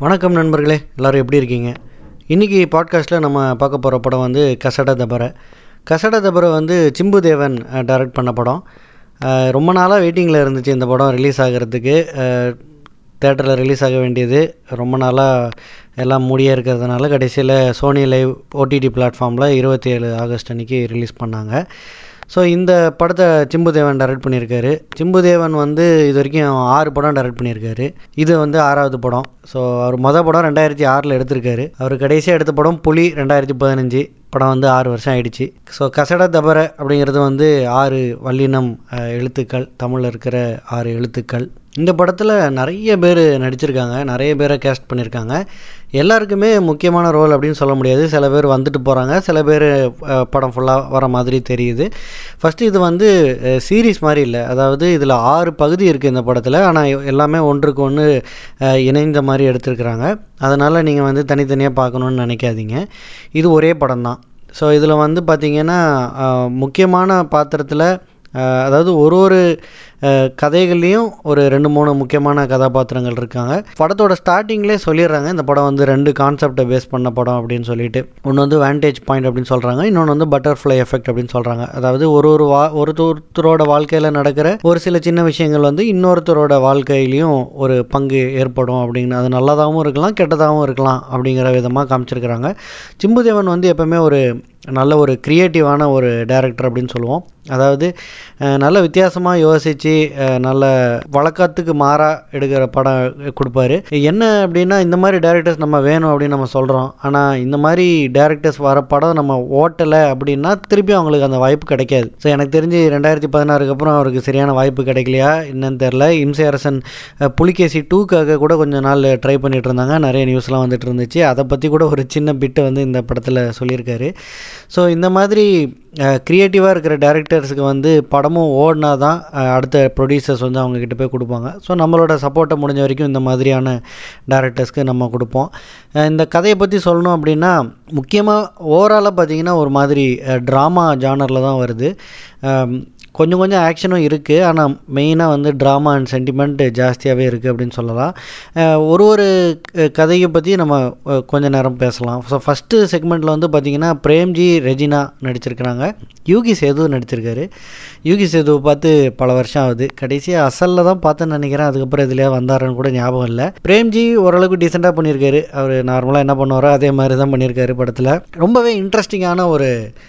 வணக்கம் நண்பர்களே எல்லோரும் எப்படி இருக்கீங்க இன்றைக்கி பாட்காஸ்ட்டில் நம்ம பார்க்க போகிற படம் வந்து கசட தபர கசட தபர வந்து சிம்பு தேவன் டைரக்ட் பண்ண படம் அஹ், ரொம்ப நாளாக வெயிட்டிங்கில் இருந்துச்சு இந்த படம் ரிலீஸ் ஆகிறதுக்கு தேட்டரில் ரிலீஸ் ஆக வேண்டியது ரொம்ப நாளாக எல்லாம் மூடியே இருக்கிறதுனால கடைசியில் சோனி லைவ் ஓடிடி பிளாட்ஃபார்மில் இருபத்தி ஏழு ஆகஸ்ட் அன்றைக்கி ரிலீஸ் பண்ணாங்க ஸோ இந்த படத்தை சிம்புதேவன் டைரக்ட் பண்ணியிருக்காரு சிம்புதேவன் வந்து இது வரைக்கும் ஆறு படம் டைரக்ட் பண்ணியிருக்காரு இது வந்து ஆறாவது படம் ஸோ அவர் மொதல் படம் ரெண்டாயிரத்தி ஆறில் எடுத்திருக்காரு அவர் கடைசியாக எடுத்த படம் புலி ரெண்டாயிரத்தி பதினஞ்சு படம் வந்து ஆறு வருஷம் ஆயிடுச்சு ஸோ கசட தபர அப்படிங்கிறது வந்து ஆறு வல்லினம் அஹ், எழுத்துக்கள் தமிழில் இருக்கிற ஆறு எழுத்துக்கள் இந்த படத்தில் நிறைய பேர் நடிச்சிருக்காங்க நிறைய பேரை கேஸ்ட் பண்ணியிருக்காங்க எல்லாருக்குமே முக்கியமான ரோல் அப்படின்னு சொல்ல முடியாது சில பேர் வந்துட்டு போகிறாங்க சில பேர் அஹ், படம் ஃபுல்லாக வர மாதிரி தெரியுது ஃபஸ்ட்டு இது வந்து சீரீஸ் மாதிரி இல்லை அதாவது இதில் ஆறு பகுதி இருக்குது இந்த படத்தில் ஆனால் எல்லாமே ஒன்றுக்கு ஒன்று அஹ், இணைந்த மாதிரி எடுத்திருக்கிறாங்க அதனால் நீங்கள் வந்து தனித்தனியாக பார்க்கணுன்னு நினைக்காதீங்க இது ஒரே படம் தான் ஸோ இதில் வந்து பார்த்திங்கன்னா அஹ், முக்கியமான பாத்திரத்தில் அஹ், அதாவது ஒரு ஒரு அஹ், கதைகள்லேயும் ஒரு ரெண்டு மூணு முக்கியமான கதாபாத்திரங்கள் இருக்காங்க படத்தோட ஸ்டார்டிங்லேயே சொல்லிடுறாங்க இந்த படம் வந்து ரெண்டு கான்செப்டை பேஸ் பண்ண படம் அப்படின்னு சொல்லிட்டு ஒன்று வந்து வேண்டேஜ் பாயிண்ட் அப்படின்னு சொல்கிறாங்க இன்னொன்று வந்து பட்டர்ஃப்ளை எஃபெக்ட் அப்படின்னு சொல்கிறாங்க அதாவது ஒரு ஒரு வா ஒருத்தரோட வாழ்க்கையில் நடக்கிற ஒரு சில சின்ன விஷயங்கள் வந்து இன்னொருத்தரோட வாழ்க்கையிலையும் ஒரு பங்கு ஏற்படும் அப்படின்னு அது நல்லதாகவும் இருக்கலாம் கெட்டதாகவும் இருக்கலாம் அப்படிங்கிற விதமாக காமிச்சிருக்கிறாங்க சிம்புதேவன் வந்து எப்பவுமே ஒரு நல்ல ஒரு க்ரியேட்டிவான ஒரு டைரக்டர் அப்படின்னு சொல்லுவோம் அதாவது அஹ், நல்ல வித்தியாசமாக யோசித்து நல்ல வழக்கத்துக்கு மாறாக எடுக்கிற படம் கொடுப்பாரு என்ன அப்படின்னா இந்த மாதிரி டேரக்டர்ஸ் நம்ம வேணும் அப்படின்னு நம்ம சொல்கிறோம் ஆனால் இந்த மாதிரி டேரக்டர்ஸ் வர படம் நம்ம ஓட்டலை அப்படின்னா திருப்பி அவங்களுக்கு அந்த வாய்ப்பு கிடைக்காது ஸோ எனக்கு தெரிஞ்சு ரெண்டாயிரத்தி பதினாறுக்கு அப்புறம் அவருக்கு சரியான வாய்ப்பு கிடைக்கலையா என்னன்னு தெரில இம்சை அரசன் அஹ், புலிகேசி டூக்காக கூட கொஞ்ச நாள் ட்ரை பண்ணிட்டு இருந்தாங்க நிறைய நியூஸ்லாம் வந்துட்டு இருந்துச்சு அதை பற்றி கூட ஒரு சின்ன பிட்டு வந்து இந்த படத்தில் சொல்லியிருக்காரு ஸோ இந்த மாதிரி க்ரியேட்டிவாக இருக்கிற டேரக்டர்ஸுக்கு வந்து படமும் ஓடினா தான் அஹ், அடுத்த ப்ரொடியூசர்ஸ் வந்து அவங்க கிட்ட போய் கொடுப்பாங்க ஸோ நம்மளோட சப்போர்ட்டை முடிஞ்ச வரைக்கும் இந்த மாதிரியான டேரக்டர்ஸ்க்கு நம்ம கொடுப்போம் அஹ், இந்த கதையை பற்றி சொல்லணும் அப்படின்னா முக்கியமாக ஓவராலாக பார்த்தீங்கன்னா ஒரு மாதிரி ட்ராமா ஜானரில் தான் வருது அம், கொஞ்சம் கொஞ்சம் ஆக்ஷனும் இருக்குது ஆனால் மெயினாக வந்து ட்ராமா அண்ட் சென்டிமெண்ட் ஜாஸ்தியாகவே இருக்குது அப்படின்னு சொல்லலாம் அஹ், ஒரு ஒரு க- கதையை பற்றி நம்ம அஹ், கொஞ்ச நேரம் பேசலாம் ஸோ ஃபஸ்ட்டு செக்மெண்ட்டில் வந்து பார்த்திங்கன்னா பிரேம்ஜி ரெஜினா நடிச்சிருக்கிறாங்க யூகி சேது நடிச்சிருக்காரு யூகி சேதுவை பார்த்து பல வருஷம் ஆகுது கடைசியாக அசலில் தான் பார்த்தேன்னு நினைக்கிறேன் அதுக்கப்புறம் இதுலேயே வந்தாருன்னு கூட ஞாபகம் இல்லை பிரேம்ஜி ஓரளவுக்கு டீசெண்டாக பண்ணியிருக்காரு அவர் நார்மலாக என்ன பண்ணுவாரோ அதே மாதிரி தான் பண்ணியிருக்காரு படத்தில் ரொம்பவே இன்ட்ரெஸ்டிங்கான ஒரு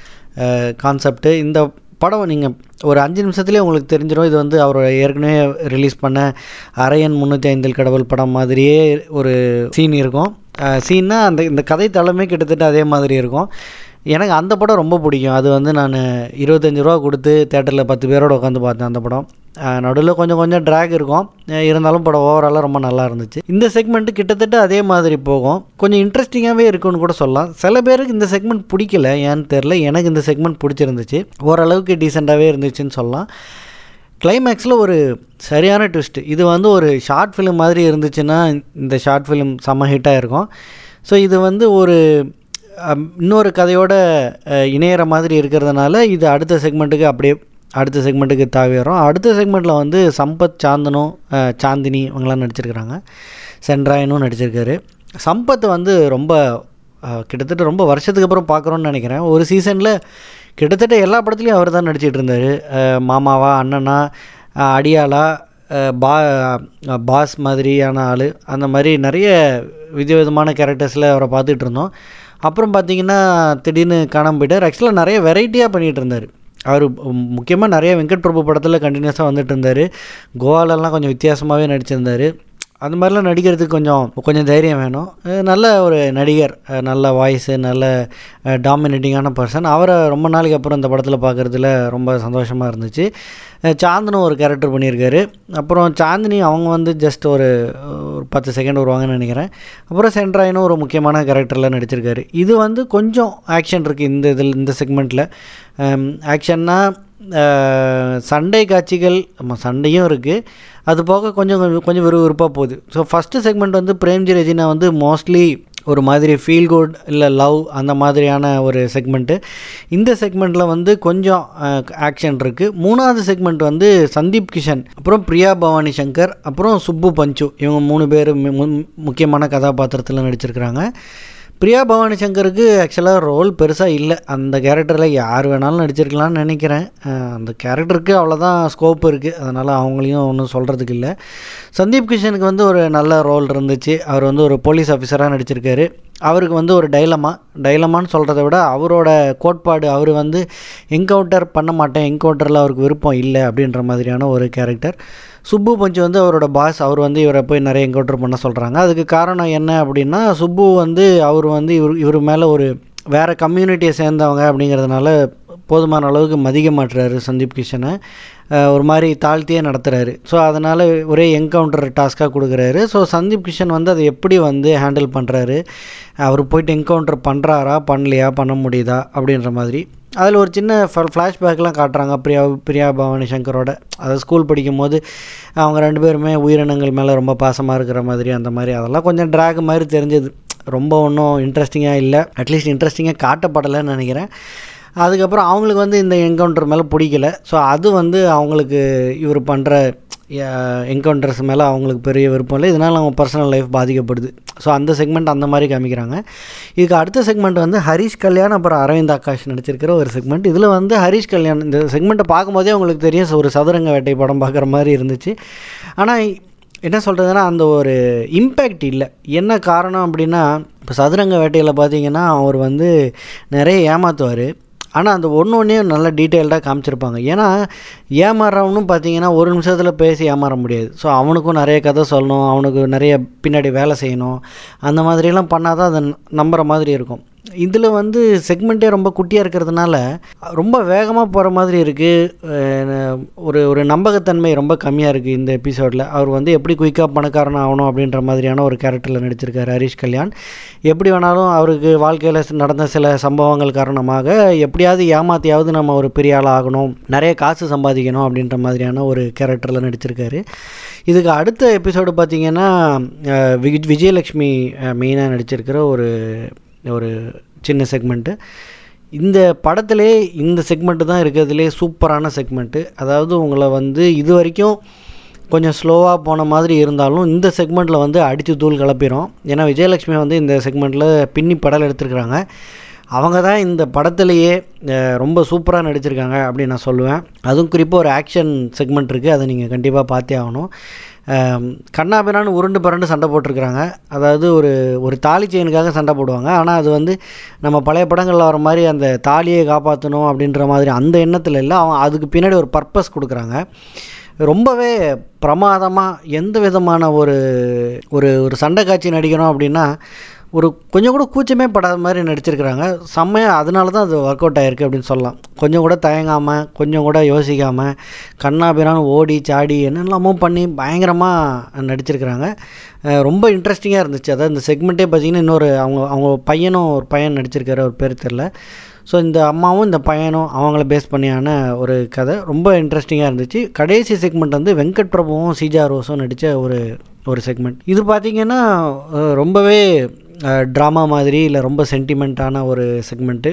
கான்செப்ட் இந்த படம் நீங்கள் ஒரு அஞ்சு நிமிஷத்துலேயே உங்களுக்கு தெரிஞ்சிடும் இது வந்து அவர் ஏற்கனவே ரிலீஸ் பண்ண அரையன் முந்நூற்றி ஐந்தில் கடவுள் படம் மாதிரியே ஒரு சீன் இருக்கும் சீன்னா அந்த இந்த கதை தளமே கிட்டத்தட்ட அதே மாதிரி இருக்கும் எனக்கு அந்த படம் ரொம்ப பிடிக்கும் அது வந்து நான் இருபத்தஞ்சி ரூபா கொடுத்து தேட்டரில் பத்து பேரோட உட்காந்து பார்த்தேன் அந்த படம் நடுவில் கொஞ்சம் கொஞ்சம் ட்ராக் இருக்கும் அஹ் இருந்தாலும் படம் ஓவராலாக ரொம்ப நல்லா இருந்துச்சு இந்த செக்மெண்ட்டு கிட்டத்தட்ட அதே மாதிரி போகும் கொஞ்சம் இன்ட்ரெஸ்டிங்காகவே இருக்குன்னு கூட சொல்லலாம் சில பேருக்கு இந்த செக்மெண்ட் பிடிக்கல ஏன்னு தெரில எனக்கு இந்த செக்மெண்ட் பிடிச்சிருந்துச்சு ஓரளவுக்கு டீசெண்டாகவே இருந்துச்சுன்னு சொல்லலாம் கிளைமேக்ஸில் ஒரு சரியான ட்விஸ்ட் இது வந்து ஒரு ஷார்ட் ஃபிலிம் மாதிரி இருந்துச்சுன்னா இந்த ஷார்ட் ஃபிலிம் செம்ம ஹிட்டாக இருக்கும் ஸோ இது வந்து ஒரு அம், இன்னொரு கதையோட அஹ், இணையிற மாதிரி இருக்கிறதுனால இது அடுத்த செக்மெண்ட்டுக்கு அப்படியே அடுத்த செக்மெண்ட்டுக்கு தாவி வரும் அடுத்த செக்மெண்ட்டில் வந்து சம்பத் சாந்தனும் அஹ், சாந்தினி இவங்கெல்லாம் நடிச்சிருக்கிறாங்க சென்ட்ராயனும் நடிச்சிருக்காரு சம்பத் வந்து ரொம்ப அஹ், கிட்டத்தட்ட ரொம்ப வருஷத்துக்கு அப்புறம் பார்க்குறோன்னு நினைக்கிறேன் ஒரு சீசனில் கிட்டத்தட்ட எல்லா படத்துலையும் அவர் தான் நடிச்சிட்டு இருந்தார் மாமாவா அண்ணனா அஹ், அடியாளா அஹ், பா அஹ், பாஸ் மாதிரியான ஆள் அந்த மாதிரி நிறைய விதவிதமான கேரக்டர்ஸில் அவரை பார்த்துட்டு இருந்தோம் அப்புறம் பார்த்தீங்கன்னா திடீர்னு காணாம போயிட்டார் ஆக்சுவலாக நிறைய வெரைட்டியாக பண்ணிகிட்டு இருந்தார் அவர் முக்கியமாக நிறைய வெங்கட் பிரபு படத்தில் கண்டினியூஸாக வந்துட்டு இருந்தார் கோவாலெல்லாம் கொஞ்சம் வித்தியாசமாகவே நடிச்சிருந்தார் அந்த மாதிரிலாம் நடிக்கிறதுக்கு கொஞ்சம் கொஞ்சம் தைரியம் வேணும் அஹ் நல்ல ஒரு நடிகர் அஹ் நல்ல வாய்ஸு நல்ல டாமினேட்டிங்கான பர்சன் அவரை ரொம்ப நாளைக்கு அப்புறம் இந்த படத்தில் பார்க்குறதுல ரொம்ப சந்தோஷமாக இருந்துச்சு அஹ் சாந்தனும் ஒரு கேரக்டர் பண்ணியிருக்காரு அப்புறம் சாந்தினி அவங்க வந்து ஜஸ்ட் ஒரு ஒரு பத்து செகண்ட் வருவாங்கன்னு நினைக்கிறேன் அப்புறம் சென்ட்ராயினும் ஒரு முக்கியமான கேரக்டரில் நடிச்சிருக்காரு இது வந்து கொஞ்சம் ஆக்ஷன் இருக்குது இந்த இதில் இந்த செக்மெண்ட்டில் ஆக்ஷன்னா சண்டை காட்சிகள் ஆமாம் சண்டையும் இருக்குது அது போக கொஞ்சம் கொஞ்சம் கொஞ்சம் விறுவிறுப்பாக போகுது ஸோ ஃபஸ்ட்டு செக்மெண்ட் வந்து பிரேம்ஜி ரெஜினா வந்து மோஸ்ட்லி ஒரு மாதிரி ஃபீல் குட் இல்லை லவ் அந்த மாதிரியான ஒரு செக்மெண்ட்டு இந்த செக்மெண்ட்டில் வந்து கொஞ்சம் ஆக்ஷன் இருக்குது மூணாவது செக்மெண்ட் வந்து சந்தீப் கிஷன் அப்புறம் பிரியா பவானி சங்கர் அப்புறம் சுப்பு பஞ்சு இவங்க மூணு பேர் முக்கியமான கதாபாத்திரத்தில் நடிச்சிருக்கிறாங்க பிரியா பவானி சங்கருக்கு ஆக்சுவலாக ரோல் பெருசாக இல்லை அந்த கேரக்டரில் யார் வேணாலும் நடிச்சிருக்கலாம்னு நினைக்கிறேன் அஹ் அந்த கேரக்டருக்கு அவ்வளோதான் ஸ்கோப் இருக்குது அதனால் அவங்களையும் ஒன்றும் சொல்கிறதுக்கு இல்லை சந்தீப் கிஷனுக்கு வந்து ஒரு நல்ல ரோல் இருந்துச்சு அவர் வந்து ஒரு போலீஸ் ஆஃபீஸராக நடிச்சிருக்காரு அவருக்கு வந்து ஒரு டைலமா டைலமான்னு சொல்கிறத விட அவரோட கோட்பாடு அவர் வந்து என்கவுண்டர் பண்ண மாட்டேன் என்கவுண்டரில் அவருக்கு விருப்பம் இல்லை அப்படின்ற மாதிரியான ஒரு கேரக்டர் சுப்பு பஞ்சு வந்து அவரோட பாஸ் அவர் வந்து இவரை போய் நிறைய என்கவுண்டர் பண்ண சொல்கிறாங்க அதுக்கு காரணம் என்ன அப்படின்னா சுப்பு வந்து அவர் வந்து இவர் இவர் மேலே ஒரு வேறு கம்யூனிட்டியை சேர்ந்தவங்க அப்படிங்கிறதுனால போதுமான அளவுக்கு மதிக்க மாட்டுறாரு சந்தீப் கிஷனை அஹ் ஒரு மாதிரி தாழ்த்தியே நடத்துகிறாரு ஸோ அதனால் ஒரே என்கவுண்டர் டாஸ்க்காக கொடுக்குறாரு ஸோ சந்தீப் கிஷன் வந்து அதை எப்படி வந்து ஹேண்டில் பண்ணுறாரு அவர் போயிட்டு என்கவுண்டர் பண்ணுறாரா பண்ணலையா பண்ண முடியுதா அப்படின்ற மாதிரி அதில் ஒரு சின்ன ஃப்ளாஷ்பேக்லாம் காட்டுறாங்க பிரியா பிரியா பவானி சங்கரோட அதாவது ஸ்கூல் படிக்கும் போது அவங்க ரெண்டு பேருமே உயிரினங்கள் மேலே ரொம்ப பாசமாக இருக்கிற மாதிரி அந்த மாதிரி அதெல்லாம் கொஞ்சம் ட்ராக் மாதிரி தெரிஞ்சது ரொம்ப ஒன்றும் இன்ட்ரெஸ்டிங்காக இல்லை அட்லீஸ்ட் இன்ட்ரெஸ்டிங்காக காட்டப்படலைன்னு நினைக்கிறேன் அதுக்கப்புறம் அவங்களுக்கு வந்து இந்த என்கவுண்டர் மேலே பிடிக்கல ஸோ அது வந்து அவங்களுக்கு இவர் பண்ணுற என்கவுண்டர்ஸ் மேலே அவங்களுக்கு பெரிய விருப்பம் இல்லை இதனால் அவங்க பர்சனல் லைஃப் பாதிக்கப்படுது ஸோ அந்த செக்மெண்ட் அந்த மாதிரி காமிக்கிறாங்க இதுக்கு அடுத்த செக்மெண்ட் வந்து ஹரிஷ் கல்யாண் அப்புறம் அரவிந்த் ஆகாஷ் நடிச்சிருக்கிற ஒரு செக்மெண்ட் இதில் வந்து ஹரிஷ் கல்யாண் இந்த செக்மெண்ட்டை பார்க்கும்போதே உங்களுக்கு தெரியும் ஒரு சதுரங்க வேட்டை படம் பார்க்குற மாதிரி இருந்துச்சு ஆனால் என்ன சொல்கிறதுனா அந்த ஒரு இம்பேக்ட் இல்லை என்ன காரணம் அப்படின்னா இப்போ சதுரங்க வேட்டையில் பார்த்தீங்கன்னா அவர் வந்து நிறைய ஏமாற்றுவார் ஆனால் அந்த ஒன்று ஒன்றையும் நல்லா டீட்டெயில்டாக காமிச்சிருப்பாங்க ஏன்னா ஏமாறுறவனும் பார்த்தீங்கன்னா ஒரு நிமிஷத்தில் பேசி ஏமாற முடியாது ஸோ அவனுக்கும் நிறைய கதை சொல்லணும் அவனுக்கு நிறைய பின்னாடி வேலை செய்யணும் அந்த மாதிரியெல்லாம் பண்ணால் தான் அதை நம்புகிற மாதிரி இருக்கும் இதில் வந்து செக்மெண்ட்டே ரொம்ப குட்டியாக இருக்கிறதுனால ரொம்ப வேகமாக போகிற மாதிரி இருக்குது ஒரு ஒரு நம்பகத்தன்மை ரொம்ப கம்மியாக இருக்குது இந்த எபிசோடில் அவர் வந்து எப்படி குயிக்காக பணக்காரன் ஆகணும் அப்படின்ற மாதிரியான ஒரு கேரக்டரில் நடிச்சிருக்காரு ஹரிஷ் கல்யாண் எப்படி வேணாலும் அவருக்கு வாழ்க்கையில் நடந்த சில சம்பவங்கள் காரணமாக எப்படியாவது ஏமாத்தியாவது நம்ம ஒரு பெரிய ஆள் ஆகணும் நிறைய காசு சம்பாதிக்கணும் அப்படின்ற மாதிரியான ஒரு கேரக்டரில் நடிச்சிருக்காரு இதுக்கு அடுத்த எபிசோடு பார்த்திங்கன்னா அஹ், விஜய் விஜயலக்ஷ்மி மெயினாக நடிச்சிருக்கிற ஒரு ஒரு சின்ன செக்மெண்ட்டு இந்த படத்திலே இந்த செக்மெண்ட்டு தான் இருக்கிறதுலே சூப்பரான செக்மெண்ட்டு அதாவது உங்களை வந்து இது வரைக்கும் கொஞ்சம் ஸ்லோவாக போன மாதிரி இருந்தாலும் இந்த செக்மெண்ட்டில் வந்து அடித்து தூள் கிளப்பிடும் ஏன்னா விஜயலட்சுமி வந்து இந்த செக்மெண்ட்டில் பின்னி படல் எடுத்திருக்கிறாங்க அவங்க தான் இந்த படத்துலையே அஹ், ரொம்ப சூப்பராக நடிச்சிருக்காங்க அப்படின்னு நான் சொல்லுவேன் அதுவும் குறிப்பாக ஒரு ஆக்ஷன் செக்மெண்ட் இருக்குது அதை நீங்கள் கண்டிப்பாக பார்த்தே ஆகணும் அஹ், கண்ணாபின்னான்னு உருண்டு பரண்டு சண்டை போட்டிருக்கிறாங்க அதாவது ஒரு ஒரு தாலி செயினுக்காக சண்டை போடுவாங்க ஆனால் அது வந்து நம்ம பழைய படங்களில் வர மாதிரி அந்த தாலியை காப்பாற்றணும் அப்படின்ற மாதிரி அந்த எண்ணத்தில் இல்லை அவன் அதுக்கு பின்னாடி ஒரு பர்பஸ் கொடுக்குறாங்க ரொம்பவே பிரமாதமாக எந்த விதமான ஒரு ஒரு ஒரு சண்டை காட்சி நடிக்கணும் அப்படின்னா ஒரு கொஞ்சம் கூட கூச்சமே படாத மாதிரி நடிச்சிருக்கிறாங்க செம்மையாக அதனால தான் அது ஒர்க் அவுட் ஆகிருக்கு அப்படின்னு சொல்லலாம் கொஞ்சம் கூட தயங்காமல் கொஞ்சம் கூட யோசிக்காமல் கண்ணாபிரான்னு ஓடி சாடி என்னெல்லாமோ பண்ணி பயங்கரமாக நடிச்சிருக்கிறாங்க அஹ் ரொம்ப இன்ட்ரெஸ்டிங்காக இருந்துச்சு அதாவது இந்த செக்மெண்ட்டே பார்த்தீங்கன்னா இன்னொரு அவங்க அவங்க பையனும் ஒரு பையன் நடிச்சிருக்காரு ஒரு பேர் தெரில ஸோ இந்த அம்மாவும் இந்த பையனும் அவங்கள பேஸ் பண்ணியான ஒரு கதை ரொம்ப இன்ட்ரெஸ்டிங்காக இருந்துச்சு கடைசி செக்மெண்ட் வந்து வெங்கட் பிரபுவும் சீஜா ரோஸும் நடித்த ஒரு ஒரு செக்மெண்ட் இது பார்த்திங்கன்னா அஹ், ரொம்பவே ட்ராமா மாதிரி இல்லை ரொம்ப சென்டிமெண்ட்டான ஒரு செக்மெண்ட்டு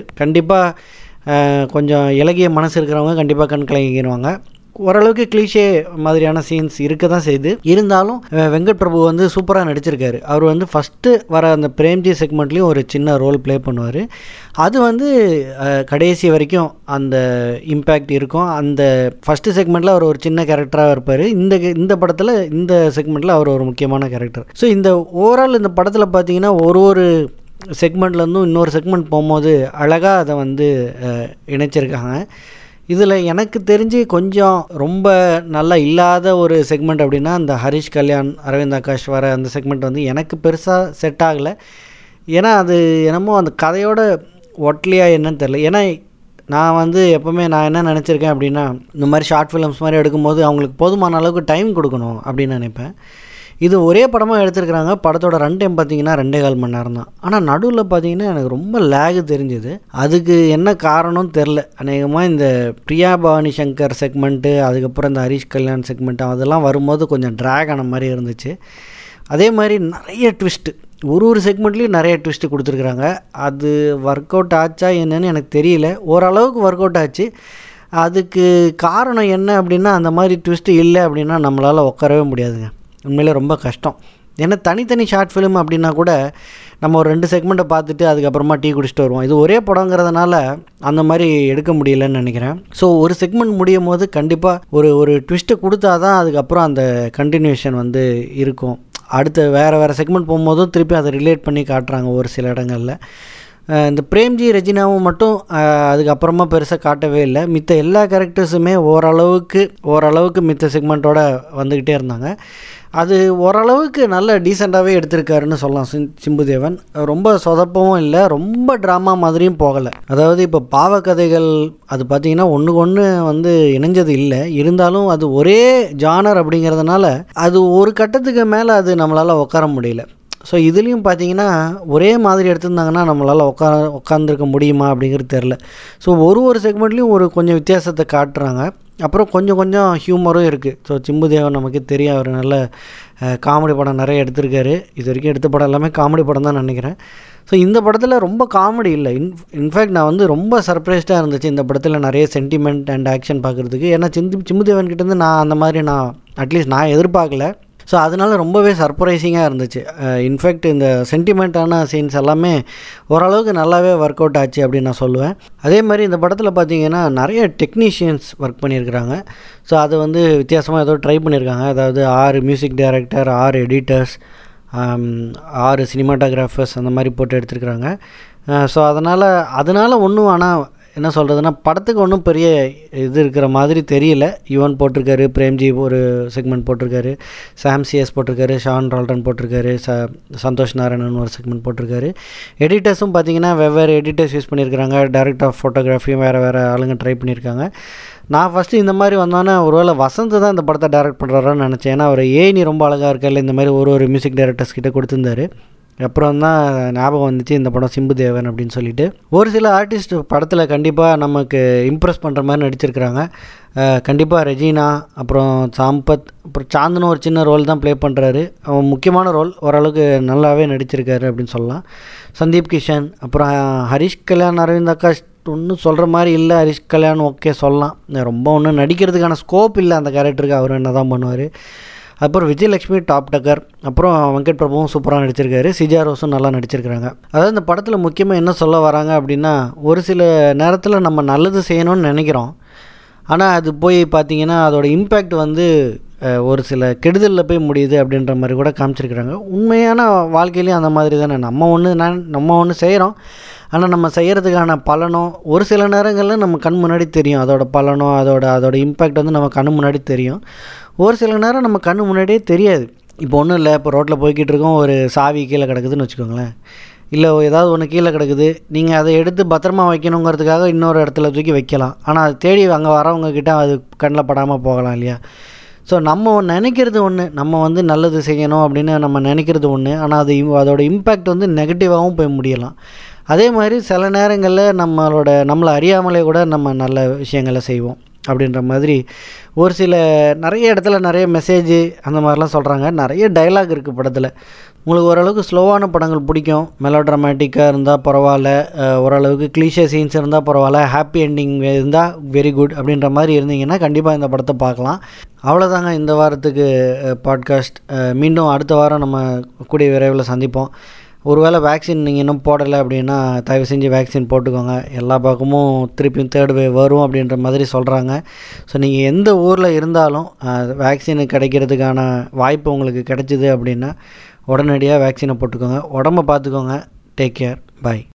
கண்டிப்பாக கொஞ்சம் இலகிய மனசு இருக்கிறவங்க கண்டிப்பாக கண் கலங்கிடுவாங்க ஓரளவுக்கு கிளீஷே மாதிரியான சீன்ஸ் இருக்க தான் செய்யுது இருந்தாலும் அஹ், வெங்கட் பிரபு வந்து சூப்பராக நடிச்சிருக்காரு அவர் வந்து ஃபஸ்ட்டு வர அந்த பிரேம்ஜி செக்மெண்ட்லேயும் ஒரு சின்ன ரோல் ப்ளே பண்ணுவார் அது வந்து அஹ், கடைசி வரைக்கும் அந்த இம்பேக்ட் இருக்கும் அந்த ஃபஸ்ட்டு செக்மெண்ட்டில் அவர் ஒரு சின்ன கேரக்டராக இருப்பார் இந்த இந்த படத்தில் இந்த செக்மெண்ட்டில் அவர் ஒரு முக்கியமான கேரக்டர் ஸோ இந்த ஓவரால் இந்த படத்தில் பார்த்தீங்கன்னா ஒரு ஒரு செக்மெண்ட்லேருந்தும் இன்னொரு செக்மெண்ட் போகும்போது அழகாக அதை வந்து அஹ், இணைச்சிருக்காங்க இதில் எனக்கு தெரிஞ்சு கொஞ்சம் ரொம்ப நல்லா இல்லாத ஒரு செக்மெண்ட் அப்படின்னா அந்த ஹரிஷ் கல்யாண் அரவிந்த் ஆகாஷ் வர அந்த செக்மெண்ட் வந்து எனக்கு பெருசாக செட் ஆகலை ஏன்னா அது என்னமோ அந்த கதையோட ஒட்லியா என்னன்னு தெரில ஏன்னா நான் வந்து எப்போவுமே நான் என்ன நினச்சிருக்கேன் அப்படின்னா இந்த மாதிரி ஷார்ட் ஃபிலிம்ஸ் மாதிரி எடுக்கும்போது அவங்களுக்கு போதுமான அளவுக்கு டைம் கொடுக்கணும் அப்படின்னு நினைப்பேன் இது ஒரே படமாக எடுத்திருக்கிறாங்க படத்தோட ரன் டைம் பார்த்தீங்கன்னா ரெண்டே கால் மணி நேரம் தான் ஆனால் நடுவில் பார்த்தீங்கன்னா எனக்கு ரொம்ப லேகு தெரிஞ்சுது அதுக்கு என்ன காரணம் தெரில அநேகமாக இந்த பிரியா பவானி சங்கர் செக்மெண்ட்டு அதுக்கப்புறம் இந்த ஹரிஷ் கல்யாண் செக்மெண்ட் அதெல்லாம் வரும்போது கொஞ்சம் ட்ராக் ஆன மாதிரி இருந்துச்சு அதே மாதிரி நிறைய ட்விஸ்ட்டு ஒரு ஒரு செக்மெண்ட்லேயும் நிறைய ட்விஸ்ட்டு கொடுத்துருக்குறாங்க அது ஒர்க் அவுட் ஆச்சா என்னன்னு எனக்கு தெரியல ஓரளவுக்கு ஒர்க் அவுட் ஆச்சு அதுக்கு காரணம் என்ன அப்படின்னா அந்த மாதிரி ட்விஸ்ட்டு இல்லை அப்படின்னா நம்மளால் உட்காரவே முடியாதுங்க உண்மையிலே ரொம்ப கஷ்டம் ஏன்னா தனித்தனி ஷார்ட் ஃபிலிம் அப்படின்னா கூட நம்ம ஒரு ரெண்டு செக்மெண்ட்டை பார்த்துட்டு அதுக்கப்புறமா டீ குடிச்சிட்டு வருவோம் இது ஒரே படங்கிறதுனால அந்த மாதிரி எடுக்க முடியலன்னு நினைக்கிறேன் ஸோ ஒரு செக்மெண்ட் முடியும் போது கண்டிப்பாக ஒரு ஒரு ட்விஸ்ட்டை கொடுத்தா தான் அதுக்கப்புறம் அந்த கண்டினியூஷன் வந்து இருக்கும் அடுத்த வேறு வேறு செக்மெண்ட் போகும்போதும் திருப்பி அதை ரிலேட் பண்ணி காட்டுறாங்க ஒரு சில இடங்களில் அஹ் இந்த பிரேம்ஜி ரெஜினாவும் மட்டும் அஹ், அதுக்கப்புறமா பெருசாக காட்டவே இல்லை மித்த எல்லா கேரக்டர்ஸுமே ஓரளவுக்கு ஓரளவுக்கு மித்த செக்மெண்ட்டோட வந்துக்கிட்டே இருந்தாங்க அது ஓரளவுக்கு நல்ல டீசெண்டாகவே எடுத்திருக்காருன்னு சொல்லலாம் சிம் சிம்புதேவன் ரொம்ப சொதப்பவும் இல்லை ரொம்ப ட்ராமா மாதிரியும் போகலை அதாவது இப்போ பாவக்கதைகள் அது பார்த்திங்கன்னா ஒன்றுக்கு ஒன்று வந்து இணைஞ்சது இல்லை இருந்தாலும் அது ஒரே ஜானர் அப்படிங்கிறதுனால அது ஒரு கட்டத்துக்கு மேலே அது நம்மளால் உட்கார முடியல ஸோ இதுலேயும் பார்த்தீங்கன்னா ஒரே மாதிரி எடுத்திருந்தாங்கன்னா நம்மளால் உட்கா உட்காந்துருக்க முடியுமா அப்படிங்கிறது தெரில ஸோ ஒரு ஒரு செக்மெண்ட்லேயும் ஒரு கொஞ்சம் வித்தியாசத்தை காட்டுறாங்க அப்புறம் கொஞ்சம் கொஞ்சம் ஹியூமரும் இருக்குது ஸோ சிம்புதேவன் நமக்கு தெரியும் அவர் நல்ல காமெடி படம் நிறைய எடுத்திருக்காரு இது வரைக்கும் எடுத்த படம் எல்லாமே காமெடி படம் தான் நினைக்கிறேன் ஸோ இந்த படத்தில் ரொம்ப காமெடி இல்லை இன் இன்ஃபேக்ட் நான் வந்து ரொம்ப சர்ப்ரைஸ்டாக இருந்துச்சு இந்த படத்தில் நிறைய சென்டிமெண்ட் அண்ட் ஆக்ஷன் பார்க்குறதுக்கு ஏன்னா சிந்து சிம்புதேவன் கிட்டேருந்து நான் அந்த மாதிரி நான் அட்லீஸ்ட் நான் எதிர்பார்க்கல ஸோ அதனால ரொம்பவே சர்ப்ரைசிங்காக இருந்துச்சு இன்ஃபேக்ட் இந்த சென்டிமெண்ட்டான சீன்ஸ் எல்லாமே ஓரளவுக்கு நல்லாவே ஒர்க் அவுட் ஆச்சு அப்படின்னு நான் சொல்லுவேன் அதே மாதிரி இந்த படத்தில் பார்த்தீங்கன்னா நிறைய டெக்னீஷியன்ஸ் ஒர்க் பண்ணியிருக்கிறாங்க ஸோ அது வந்து வித்தியாசமாக ஏதோ ட்ரை பண்ணியிருக்காங்க அதாவது ஆறு மியூசிக் டைரக்டர் ஆறு எடிட்டர்ஸ் ஆறு சினிமாட்டோகிராஃபர்ஸ் அந்த மாதிரி போட்டு எடுத்துருக்குறாங்க ஸோ அதனால் அதனால் ஒன்றும் ஆனால் என்ன சொல்கிறதுனா படத்துக்கு ஒன்றும் பெரிய இது இருக்கிற மாதிரி தெரியல யுவன் போட்டிருக்காரு பிரேம்ஜி ஒரு செக்மெண்ட் போட்டிருக்காரு சாம் சிஎஸ் போட்டிருக்காரு ஷான் ரால்டன் போட்டிருக்காரு ச சந்தோஷ் நாராயணன் ஒரு செக்மெண்ட் போட்டிருக்காரு எடிட்டர்ஸும் பார்த்தீங்கன்னா வெவ்வேறு எடிட்டர்ஸ் யூஸ் பண்ணியிருக்கிறாங்க டைரக்ட் ஆஃப் ஃபோட்டோகிராஃபியும் வேறு வேறு ஆளுங்க ட்ரை பண்ணியிருக்காங்க நான் ஃபஸ்ட்டு இந்த மாதிரி வந்தோன்னே ஒருவேளை வசந்த் தான் இந்த படத்தை டைரக்ட் பண்ணுறாருன்னு நினச்சேன் ஏன்னா அவர் ஏனி ரொம்ப அழகாக இருக்கல இந்த மாதிரி ஒரு ஒரு மியூசிக் டைரக்டர்ஸ் கிட்ட கொடுத்துருந்தாரு அப்புறம் தான் ஞாபகம் வந்துச்சு இந்த படம் சிம்பு தேவன் அப்படின்னு சொல்லிட்டு ஒரு சில ஆர்டிஸ்ட் படத்தில் கண்டிப்பாக நமக்கு இம்ப்ரெஸ் பண்ணுற மாதிரி நடிச்சிருக்கிறாங்க கண்டிப்பாக ரெஜினா அப்புறம் சாம்பத் அப்புறம் சாந்தனும் ஒரு சின்ன ரோல் தான் ப்ளே பண்ணுறாரு அவன் முக்கியமான ரோல் ஓரளவுக்கு நல்லாவே நடிச்சிருக்காரு அப்படின்னு சொல்லலாம் சந்தீப் கிஷன் அப்புறம் ஹரிஷ் கல்யாண் அரவிந்த் ஆகாஷ் ஒன்றும் சொல்கிற மாதிரி இல்லை ஹரிஷ் கல்யாண் ஓகே சொல்லலாம் ரொம்ப ஒன்றும் நடிக்கிறதுக்கான ஸ்கோப் இல்லை அந்த கேரக்டருக்கு அவர் என்ன தான் பண்ணுவார் அப்புறம் விஜயலட்சுமி டாப் டக்கர் அப்புறம் வெங்கட் பிரபுவும் சூப்பராக நடிச்சிருக்காரு சிஜா ரோஸும் நல்லா நடிச்சிருக்கிறாங்க அதாவது இந்த படத்தில் முக்கியமாக என்ன சொல்ல வராங்க அப்படின்னா ஒரு சில நேரத்தில் நம்ம நல்லது செய்யணும்னு நினைக்கிறோம் ஆனால் அது போய் பார்த்தீங்கன்னா அதோட இம்பேக்ட் வந்து அஹ், ஒரு சில கெடுதலில் போய் முடியுது அப்படின்ற மாதிரி கூட காமிச்சிருக்கிறாங்க உண்மையான வாழ்க்கையிலையும் அந்த மாதிரி தானே நம்ம ஒன்று நான் நம்ம ஒன்று செய்கிறோம் ஆனால் நம்ம செய்கிறதுக்கான பலனோ ஒரு சில நேரங்களில் நம்ம கண் முன்னாடி தெரியும் அதோட பலனோ அதோட அதோட இம்பேக்ட் வந்து நம்ம கண் முன்னாடி தெரியும் ஒரு சில நேரம் நம்ம கண் முன்னாடியே தெரியாது இப்போ ஒன்றும் இல்லை இப்போ ரோட்டில் போய்கிட்டு இருக்கோம் ஒரு சாவி கீழே கிடக்குதுன்னு வச்சுக்கோங்களேன் இல்லை ஏதாவது ஒன்று கீழே கிடக்குது நீங்கள் அதை எடுத்து பத்திரமா வைக்கணுங்கிறதுக்காக இன்னொரு இடத்துல தூக்கி வைக்கலாம் ஆனால் அது தேடி அங்கே வரவங்க கிட்ட அது கண்ணில் படாமல் போகலாம் இல்லையா ஸோ நம்ம நினைக்கிறது ஒன்று நம்ம வந்து நல்லது செய்யணும் அப்படின்னு நம்ம நினைக்கிறது ஒன்று ஆனால் அது im- அதோட இம்பேக்ட் வந்து நெகட்டிவாகவும் போய் முடியலாம் அதே மாதிரி சில நேரங்களில் நம்மளோட நம்மளை அறியாமலே கூட நம்ம நல்ல விஷயங்களை செய்வோம் அப்படின்ற மாதிரி ஒரு சில நிறைய இடத்துல நிறைய மெசேஜ் அந்த மாதிரிலாம் சொல்கிறாங்க நிறைய டைலாக் இருக்குது படத்தில் உங்களுக்கு ஓரளவுக்கு ஸ்லோவான படங்கள் பிடிக்கும் மெலோ ட்ராமேட்டிக்காக இருந்தால் பரவாயில்ல அஹ், ஓரளவுக்கு க்ளீஷே சீன்ஸ் இருந்தால் பரவாயில்ல ஹாப்பி எண்டிங் இருந்தால் வெரி குட் அப்படின்ற மாதிரி இருந்தீங்கன்னா கண்டிப்பாக இந்த படத்தை பார்க்கலாம் அவ்வளோதாங்க இந்த வாரத்துக்கு பாட்காஸ்ட் மீண்டும் அடுத்த வாரம் நம்ம கூடிய விரைவில் சந்திப்போம் ஒருவேளை வேக்சின் நீங்கள் இன்னும் போடலை அப்படின்னா தயவு செஞ்சு வேக்சின் போட்டுக்கோங்க எல்லா பக்கமும் திருப்பியும் தேர்ட் வேவ் வரும் அப்படின்ற மாதிரி சொல்கிறாங்க ஸோ நீங்கள் எந்த ஊரில் இருந்தாலும் வேக்சின் கிடைக்கிறதுக்கான வாய்ப்பு உங்களுக்கு கிடைச்சிது அப்படின்னா உடனடியாக வேக்சினை போட்டுக்கோங்க உடம்ப பார்த்துக்கோங்க டேக் கேர் பை